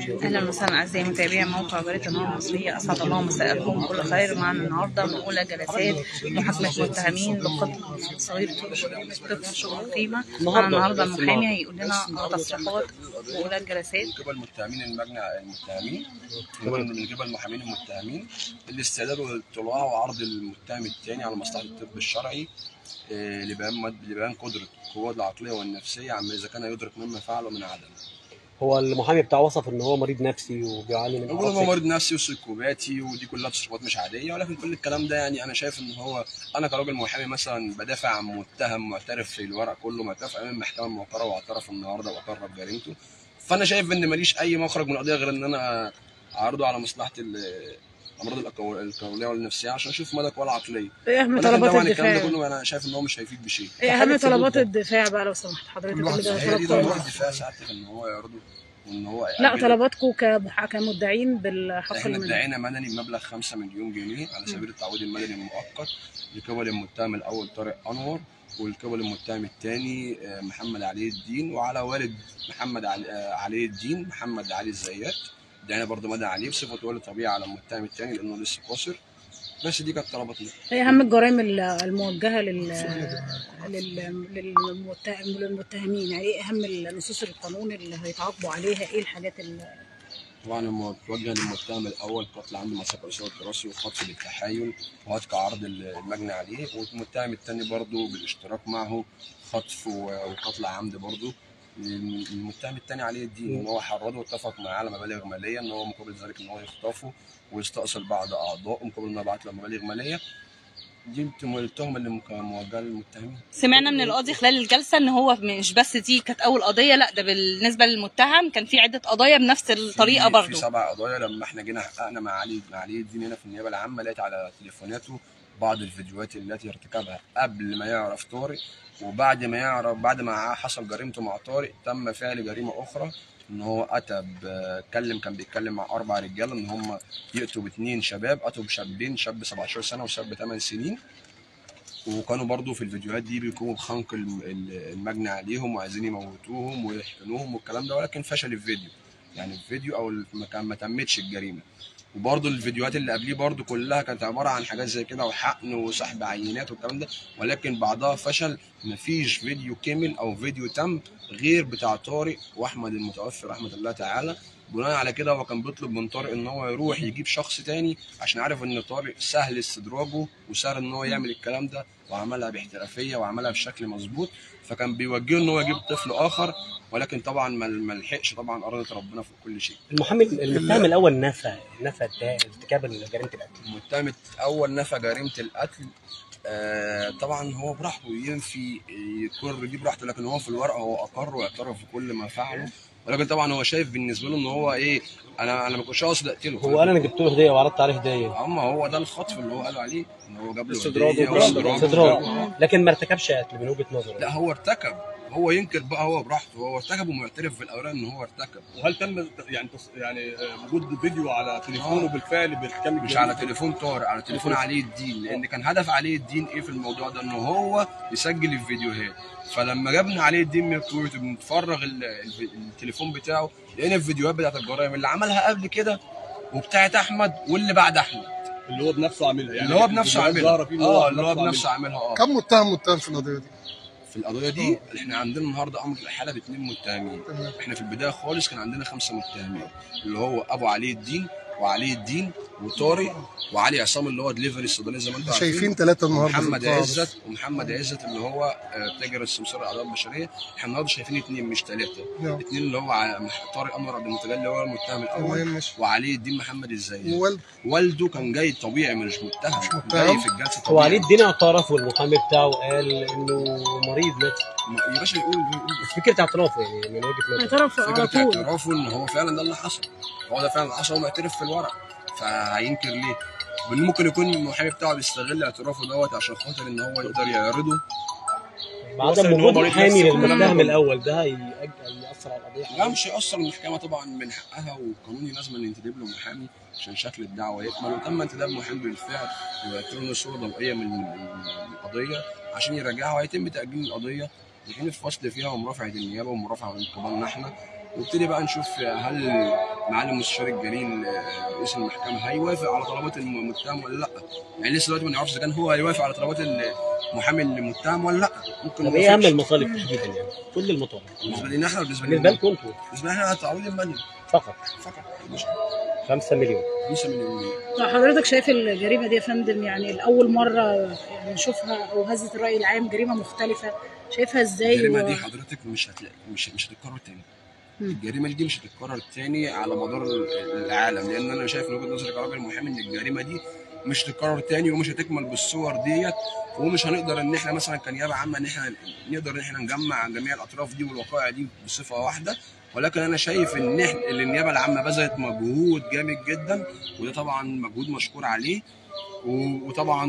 اهلا وسهلا اعزائي متابعي موقع جريده النهار المصريه اسعد الله مساءكم بكل خير معنا النهارده من اولى جلسات محاكمه متهمين بقتل صغير طفل قيمه معنا النهارده المحامي هيقول لنا تصريحات واولى الجلسات من قبل المتهمين المجنى المتهمين من قبل من قبل المحامين المتهمين الاستعداد والاطلاع وعرض المتهم الثاني على مصلحه الطب الشرعي آه، لبيان مد- لبيان قدره القوى العقليه والنفسيه عما اذا كان يدرك مما فعله من عدم. هو المحامي بتاعه وصف ان هو مريض نفسي وبيعاني من يقول هو أعراض مريض نفسي وسيكوباتي ودي كلها تصرفات مش عاديه ولكن كل الكلام ده يعني انا شايف ان هو انا كراجل محامي مثلا بدافع عن متهم معترف في الورق كله معترف امام المحكمه الموقره واعترف النهارده واقر بجريمته فانا شايف ان ماليش اي مخرج من القضيه غير ان انا اعرضه على مصلحه ال- الامراض الأكو- القوليه والنفسيه عشان اشوف مدى قوى العقليه ايه اهم ولكن طلبات طبعا الكلام ده الدفاع كله انا شايف ان هو مش هيفيد بشيء ايه اهم حالة طلبات ثبوت الدفاع بقى لو سمحت حضرتك اللي ده هي دي طلب ضروره طلب. الدفاع سعادتك ان هو يعرضه وان هو لا يأجل- طلباتكم كمح- كمدعين بالحق احنا المدني ادعينا مدني بمبلغ 5 مليون جنيه على سبيل التعويض المدني المؤقت لقبل المتهم الاول طارق انور والقبل المتهم الثاني محمد علي الدين وعلى والد محمد علي, آه، علي الدين محمد علي الزيات ادعينا برضه مدني عليه بصفه ولي طبيعي على المتهم الثاني لانه لسه قاصر بس دي كانت طلباتنا ايه اهم الجرائم ال- الموجهه لل لل- للمت- للمتهمين يعني ايه اهم نصوص القانون اللي هيتعاقبوا عليها ايه الحاجات اللي طبعا لما توجه للمتهم الاول قتل عمد مسك رسالة الدراسي وخطف بالتحايل وهتك عرض المجني عليه والمتهم الثاني برضه بالاشتراك معه خطف و- وقتل عمد برضه المتهم الثاني عليه الدين ان هو حرضه واتفق معاه على مبالغ ماليه ان هو مقابل ذلك ان هو يخطفه ويستأصل بعض اعضائه مقابل انه يبعت له مبالغ ماليه دي التهمه اللي مك- موجهه للمتهمين سمعنا من القاضي خلال الجلسه ان هو مش بس دي كانت اول قضيه لا ده بالنسبه للمتهم كان في عده قضايا بنفس الطريقه في- في برضو سبع قضايا لما احنا جينا حققنا مع علي مع علي الدين هنا في النيابه العامه لقيت على تليفوناته بعض الفيديوهات التي ارتكبها قبل ما يعرف طارق وبعد ما يعرف بعد ما حصل جريمته مع طارق تم فعل جريمه اخرى ان هو اتى ب- اتكلم كان بيتكلم مع اربع رجاله ان هم ياتوا باثنين شباب اتوا بشابين شاب 17 سنه وشاب 8 سنين وكانوا برضو في الفيديوهات دي بيقوموا بخنق الم- ال- المجني عليهم وعايزين يموتوهم ويحقنوهم والكلام ده ولكن فشل الفيديو يعني الفيديو او الم- ما كان ما تمتش الجريمه وبرضه الفيديوهات اللي قبليه برضه كلها كانت عباره عن حاجات زي كده وحقن وسحب عينات والكلام ده ولكن بعدها فشل مفيش فيديو كامل او فيديو تم غير بتاع طارق واحمد المتوفي رحمه الله تعالى بناء على كده هو كان بيطلب من طارق ان هو يروح يجيب شخص تاني عشان عارف ان طارق سهل استدراجه وسهل ان هو يعمل الكلام ده وعملها باحترافيه وعملها بشكل مظبوط فكان بيوجهه ان هو يجيب طفل اخر ولكن طبعا ما ما لحقش طبعا اراده ربنا فوق كل شيء المحامي المتهم الاول نفى نفى ارتكاب جريمه القتل المتهم اول نفى جريمه القتل آه طبعا هو براحته ينفي يقر دي براحته لكن هو في الورقه هو اقر واعترف بكل ما فعله ولكن طبعا هو شايف بالنسبه له ان هو ايه انا انا ما كنتش قاصد اقتله هو قال انا جبت له هديه وعرضت عليه هديه اما هو ده الخطف اللي هو قالوا عليه ان هو جاب له استدراج هدية وكلام ده. واستدراج استدراج وكلام. لكن ما ارتكبش قتل من وجهه نظره لا هو ارتكب هو ينكر بقى هو براحته هو ارتكب ومعترف في الاوراق ان هو ارتكب وهل تم يعني تص... يعني آه، وجود فيديو على تليفونه بالفعل بارتكاب مش الجريمة؟ على تليفون طارق على تليفون علي الدين لان كان هدف علي الدين ايه في الموضوع ده ان هو يسجل الفيديوهات فلما جبنا علي الدين من الكويت وبنتفرغ ال- ال- التليفون بتاعه لقينا الفيديوهات بتاعت الجرائم اللي عملها قبل كده وبتاعت احمد واللي بعد احمد اللي هو بنفسه عاملها يعني اللي هو بنفسه الفيديوهات ظاهرة عاملها فيه إن هو اه اللي هو بنفسه عاملها. عاملها اه كم متهم متهم في القضيه دي؟ في القضيه دي احنا عندنا النهارده امر الحاله باثنين متهمين تمام. احنا في البدايه خالص كان عندنا خمسه متهمين اللي هو ابو علي الدين وعلي الدين وطارق وعلي عصام اللي هو دليفري الصيدليه زي ما انتم عارفين شايفين ثلاثه النهارده في محمد القاعة. عزت ومحمد عزت اللي هو آه، تاجر السمسار الاعضاء البشريه احنا النهارده شايفين اثنين مش ثلاثه نعم. اثنين اللي هو ع- مح- طارق انور عبد المتجلي اللي هو المتهم الاول تمام ماشي وعلي الدين محمد الزايد ووالد والده كان جاي طبيعي مش متهم مش متهم. جاي في الجلسه هو عليه طبيعي الدين اعترف والمحامي بتاعه قال انه مريض نفسي ما- يا باشا يقول يقول بس فكره اعترافه يعني من وجهه نظره اعترف على فكره طول اعترافه ان هو فعلا ده اللي حصل هو ده فعلا اللي حصل هو معترف في الورق فهينكر ليه؟ وإن ممكن يكون المحامي بتاعه بيستغل اعترافه دوت عشان خاطر ان هو يقدر يعرضه بعدم إن هو وجود مريض محامي نفسي والكلام ده للمتهم كله. الاول ده هيأجل يأثر على القضيه لا مش هيأثر المحكمة طبعا من حقها وقانوني لازم ان ينتدب له محامي عشان شكل الدعوة يكمل وتم انتداب محامي بالفعل ويعطي له صورة ضوئية من من القضية عشان يراجعها وهيتم تأجيل القضية لحين الفصل فيها ومرافعة النيابة ومرافعة من قبلنا احنا وابتدي بقى نشوف هل معالي المستشار الجليل آه، رئيس المحكمه هيوافق على طلبات المتهم ولا لا يعني لسه دلوقتي ما نعرفش اذا كان هو هيوافق على طلبات المحامي المتهم ولا لا ممكن طب ما ايه اهم يوافقش. المصالح تحديدا يعني كل المطالب بالنسبه لنا احنا ولا بالنسبه بالنسبه لنا لكم انتوا بالنسبه لنا تعويض المدني فقط فقط 5 مليون 5 مليون جنيه طب حضرتك شايف الجريمه دي يا فندم يعني لاول مره يعني نشوفها او هزت الراي العام جريمه مختلفه شايفها ازاي الجريمه و- دي حضرتك مش هتلاقي مش مش هتتكرر تاني مم. الجريمه دي مش هتتكرر تاني على مدار العالم لان انا شايف من وجهه نظري كراجل محامي ان الجريمه دي مش هتتكرر تاني ومش هتكمل بالصور ديت ومش هنقدر ان احنا مثلا كنيابه عامه ان احنا نقدر ان احنا نجمع جميع الاطراف دي والوقائع دي بصفه واحده ولكن انا شايف ان احنا ان النيابه العامه بذلت مجهود جامد جدا وده طبعا مجهود مشكور عليه و- وطبعا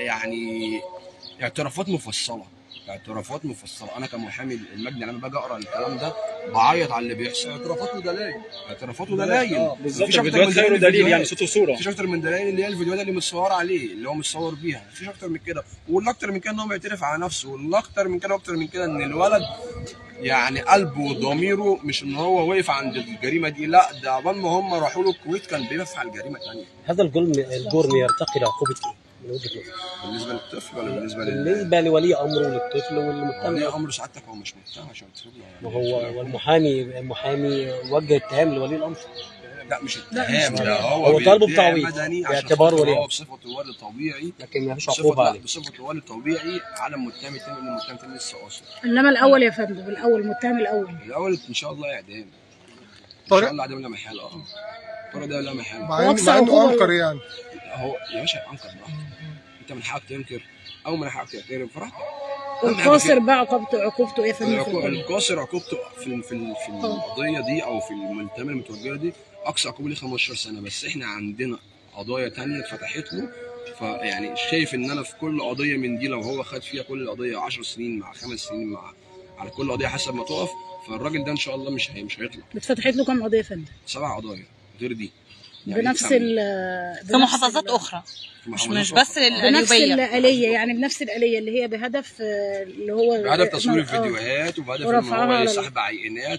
يعني اعترافات مفصله اعترافات مفصله انا كمحامي المجني لما باجي اقرا الكلام ده بعيط على اللي بيحصل اعترافات ودلائل اعترافات ودلائل اه بالظبط مفيش أكتر الفيديوهات من خير دليل ودليل يعني الفيديوهات. صوت وصوره مفيش اكتر من دلائل اللي هي الفيديوهات اللي متصوره عليه اللي هو متصور بيها مفيش اكتر من كده والاكتر من كده ان هو بيعترف على نفسه والاكتر من كده واكتر من كده ان الولد يعني قلبه وضميره مش ان هو وقف عند الجريمه دي لا ده عقبال ما هم راحوا له الكويت كان بيفعل جريمه ثانيه هذا الجرم الجرم يرتقي لعقوبه ايه؟ من وجهه نظرك بالنسبه للطفل ولا بالنسبه لل بالنسبه لولي امره وللطفل ولي والمتهم امر سعادتك هو مش متهم عشان تقول ما هو والمحامي المحامي وجه اتهام لولي الامر لا مش لا، اتهام مش ده هو هو طالبه بيدعي بتعويض مدني عشان باعتباره خاطر ولي هو أمر. بصفته ولي طبيعي لكن ما فيش بصفه عقوبه لا عليه بصفته ولي طبيعي على المتهم التاني لان المتهم التاني لسه قاصر انما الاول يا فندم الاول المتهم الاول الاول ان شاء الله اعدام ان طارق؟ شاء الله اعدام لا محاله اه طارق ده لا محاله مع إن- وأقصى مع انه عقوبة- انكر يعني هو يا باشا انكر براحتك انت من حقك تنكر او من حقك تعترف براحتك أهم حاجة والقاصر كده. بقى عقوبته عقوبته ايه يا فندم في العقو- القانون؟ القاصر عقوبته في ال- في ال- في القضيه دي او في المتهم المتوجهه دي اقصى عقوبه ليه 15 سنه بس احنا عندنا قضايا تانية اتفتحت له فيعني شايف ان انا في كل قضيه من دي لو هو خد فيها كل قضيه 10 سنين مع خمس سنين مع على كل قضيه حسب ما تقف فالراجل ده ان شاء الله مش هي مش هيطلع اتفتحت له كام قضيه يا فندم؟ سبع قضايا غير دي بنفس تسعة ال في محافظات اخرى في مش محافظات مش بس أخرى. بنفس القليوبيه الآلية يعني بنفس الآلية اللي هي بهدف آه، اللي هو بهدف تصوير آه. الفيديوهات وبهدف ان ورفعها هو على ال- يسحب عينات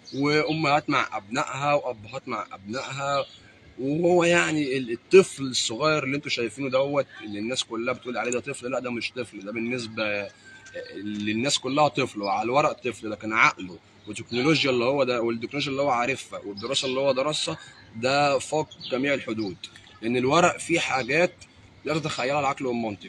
وامهات مع ابنائها وابهات مع ابنائها وهو يعني ال- الطفل الصغير اللي انتوا شايفينه دوت اللي الناس كلها بتقول عليه ده طفل لا ده مش طفل ده بالنسبه للناس كلها طفل وعلى الورق طفل لكن عقله والتكنولوجيا اللي هو ده والتكنولوجيا اللي هو عارفها والدراسه اللي هو درسها ده فوق جميع الحدود لان الورق فيه حاجات لا تتخيلها العقل والمنطق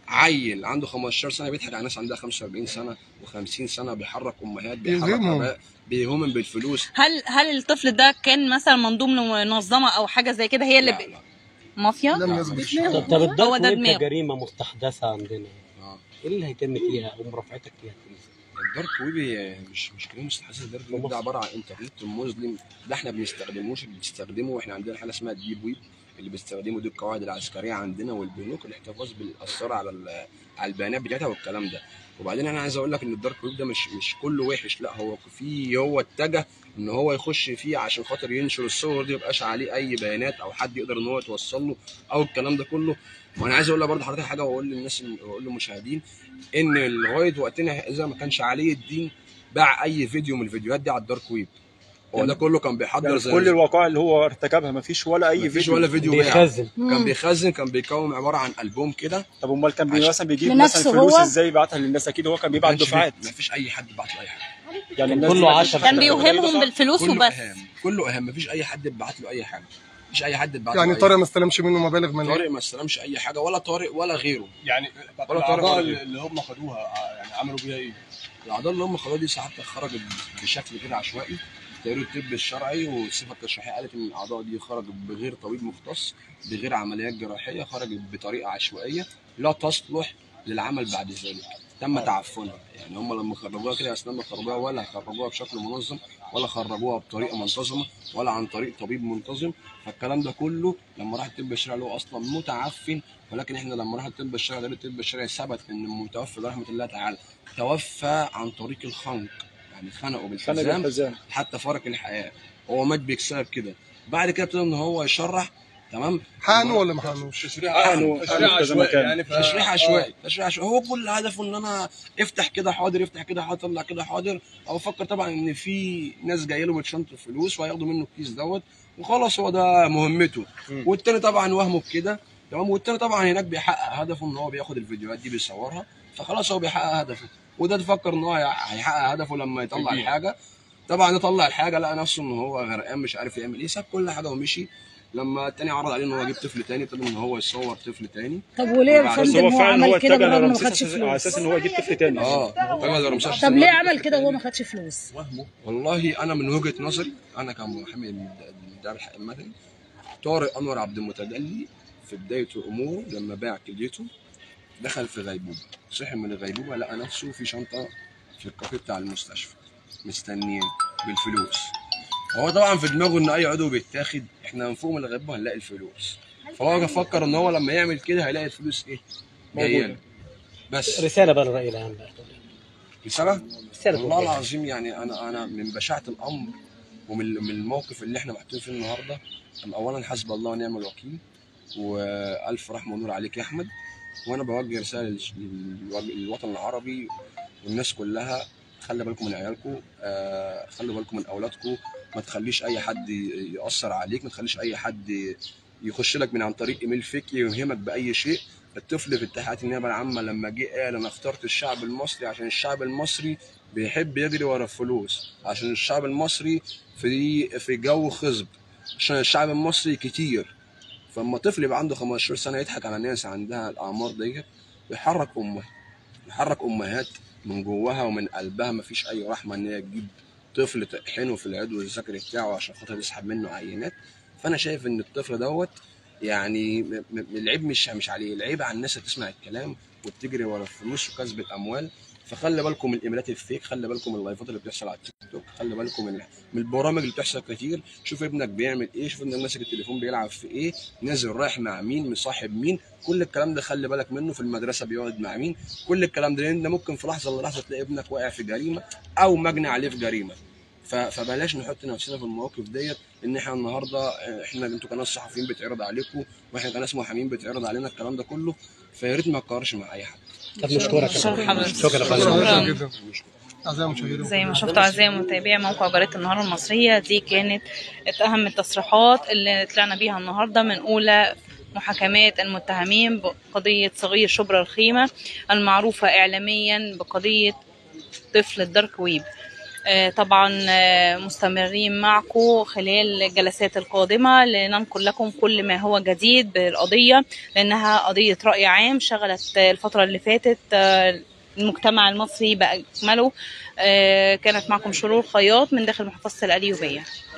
عيل عنده 15 سنه بيضحك على ناس عندها 45 سنه و50 سنه بيحرك امهات بيحرك بيوهمهم. اباء بيوهمهم بالفلوس هل هل الطفل ده كان مثلا منضوم لمنظمه او حاججه زي كده هي اللي لا ب... لا مافيا لم يثبت طب طب هو الدارك ده ويب دماغه. كجريمه مستحدثه عندنا آه. ايه اللي هيتم فيها او مرافعتك فيها الدارك ويب هي مش مش كلمه مستحدثه الدارك ويب ده عباره عن انترنت مسلم ده احنا بنستخدموش بنستخدمه واحنا عندنا حاجه اسمها الديب ويب اللي بيستخدموا دي القواعد العسكريه عندنا والبنوك الاحتفاظ بالاثار على ال- على البيانات بتاعتها والكلام ده وبعدين انا عايز اقول لك ان الدارك ويب ده مش مش كله وحش لا هو في هو اتجه ان هو يخش فيه عشان خاطر ينشر الصور دي ميبقاش عليه اي بيانات او حد يقدر ان هو يتوصل له او الكلام ده كله وانا عايز اقول لك برضه حضرتك حاجه واقول للناس واقول للمشاهدين ان لغايه وقتنا اذا ما كانش عليه الدين باع اي فيديو من الفيديوهات دي على الدارك ويب هو ده كله كان بيحضر يعني زي كل الوقائع اللي هو ارتكبها ما فيش ولا اي مفيش فيديو ولا فيديو باع بيخزن كان بيخزن كان بيكون عباره عن البوم كده طب امال كان بي عشان- مثلا بيجيب لنفسه مثلا فلوس هو؟ ازاي يبعتها للناس اكيد هو كان بيبعت كانش دفعات ما فيش اي حد بعت له اي حاجه يعني الناس كله دي ما عشم. فيش كان حد بيوهمهم دفع. بالفلوس كله وبس اهام كله اهام ما فيش اي حد بعت له اي حاجه مفيش اي حد بعت يعني له أي طارق حاجة. ما استلمش منه مبالغ ماليه طارق ما استلمش اي حاجه ولا طارق ولا غيره يعني ولا طارق الاعضاء ولا غيره. اللي هم خدوها آه، يعني عملوا بيها ايه؟ الاعضاء اللي هم خدوها دي ساعات خرجت بشكل كده عشوائي تقرير الطب الشرعي والصفه التشريحيه قالت ان الاعضاء دي خرجت بغير طبيب مختص بغير عمليات جراحيه خرجت بطريقه عشوائيه لا تصلح للعمل بعد ذلك تم تعفنها يعني هم لما خرجوها كده اثناء ما خرجوها ولا خرجوها بشكل منظم ولا خرجوها بطريقه منتظمه ولا عن طريق طبيب منتظم فالكلام ده كله لما راح الطب الشرعي اللي هو اصلا متعفن ولكن احنا لما راح الطب الشرعي ده الطب الشرعي ثبت ان المتوفى ده رحمه الله تعالى توفى عن طريق الخنق يعني خنقه كان بالحزام الحزام حتى فارق الحياه هو مات بسبب كده بعد كده ابتدى ان هو يشرح تمام حقنوا ولا ما حقنوش؟ تشريح حقنوا- تشريح حقنوا في كذا عشوائي مكان. يعني ف- تشريح عشوائي تشريح عشوائي هو كل هدفه ان انا افتح كده حاضر افتح كده حاضر طلع كده حاضر او افكر طبعا ان في ناس جايه له بتشنطه فلوس وهياخدوا منه الكيس دوت وخلاص هو ده مهمته والتاني طبعا وهمه بكده تمام والتاني طبعا هناك بيحقق هدفه ان هو بياخد الفيديوهات دي بيصورها فخلاص هو بيحقق هدفه وده تفكر ان هو هيحقق هدفه لما يطلع يبيع. الحاجه طبعا يطلع الحاجه لقى نفسه ان هو غرقان مش عارف يعمل ايه ساب كل حاجه ومشي لما التاني عرض عليه ان هو يجيب طفل تاني ابتدى ان هو يصور طفل تاني طب وليه يا بس بس فندم هو هو فعلا هو عمل كده اتجه بالرغم إنه ما لرمسيس خدش على اساس فلوس ان هو يجيب طفل تاني اه طبعا ده رمسيس طب ليه عمل كده وهو ما خدش فلوس؟ والله انا من وجهه نظري انا كمحامي من دار الحق المدني طارق انور عبد المتجلي في بدايه اموره لما باع كليته دخل في غيبوبه صحي من الغيبوبه لقى نفسه في شنطه في الكافيه بتاع المستشفى مستنيين بالفلوس هو طبعا في دماغه ان اي عضو بيتاخد احنا هنفوق من الغيبوبه هنلاقي الفلوس فهو فكر ان هو لما يعمل كده هيلاقي الفلوس ايه جايه له. موجودة. بس رساله بقى للراي العام بقى رساله رساله والله توجيه. العظيم يعني انا انا من بشاعه الامر ومن من الموقف اللي احنا محطوطين فيه النهارده أم اولا حسب الله ونعم الوكيل والف رحمه ونور عليك يا احمد وانا بوجه رساله للش- للو- للوطن العربي والناس كلها خلي بالكم من عيالكم آه خلي بالكم من اولادكم ما تخليش اي حد ي- ياثر عليك ما تخليش اي حد يخش لك من عن طريق ايميل فيك يوهمك باي شيء الطفل في اتحاد النيابه العامه لما جه قال انا اخترت الشعب المصري عشان الشعب المصري بيحب يجري ورا الفلوس عشان الشعب المصري في في جو خصب عشان الشعب المصري كتير فلما طفل يبقى عنده 15 سنه يضحك على ناس عندها الاعمار ديت بيحرك امها بيحرك امهات من جواها ومن قلبها مفيش اي رحمه ان هي تجيب طفل تطحنه في العضو الذكري بتاعه عشان خاطر يسحب منه عينات فانا شايف ان الطفل دوت يعني م- م- العيب مش مش عليه العيب على الناس اللي تسمع الكلام وتجري ورا الفلوس وكسب الاموال فخلي بالكم من الايميلات الفيك خلي بالكم من اللايفات اللي بتحصل على التيك توك خلي بالكم من من البرامج اللي بتحصل كتير شوف ابنك بيعمل ايه شوف ابنك ماسك التليفون بيلعب في ايه نازل رايح مع مين مصاحب مين كل الكلام ده خلي بالك منه في المدرسه بيقعد مع مين كل الكلام ده لان ده ممكن في لحظه للحظه تلاقي ابنك واقع في جريمه او مجني عليه في جريمه ف- فبلاش نحط نفسنا في المواقف ديت ان احنا النهارده احنا انتوا كناس صحفيين بيتعرض عليكم واحنا كناس محامين بيتعرض علينا الكلام ده كله فيا ريت ما تكررش مع اي حد طب نشكرك يا شكرا فندم. حضرتك. شكرا يا شكرا فندم جدا اعزائي المشاهدين زي ما شفتوا اعزائي متابعي موقع جريده النهار المصريه دي كانت اهم التصريحات اللي طلعنا بيها النهارده من اولى محاكمات المتهمين بقضيه صغير شبرا الخيمه المعروفه اعلاميا بقضيه طفل الدارك ويب آه، طبعا آه، مستمرين معكم خلال الجلسات القادمة لننقل لكم كل ما هو جديد بالقضية لأنها قضية رأي عام شغلت آه، الفترة اللي فاتت آه، المجتمع المصري بأكمله آه، كانت معكم شرور خياط من داخل محافظة القليوبية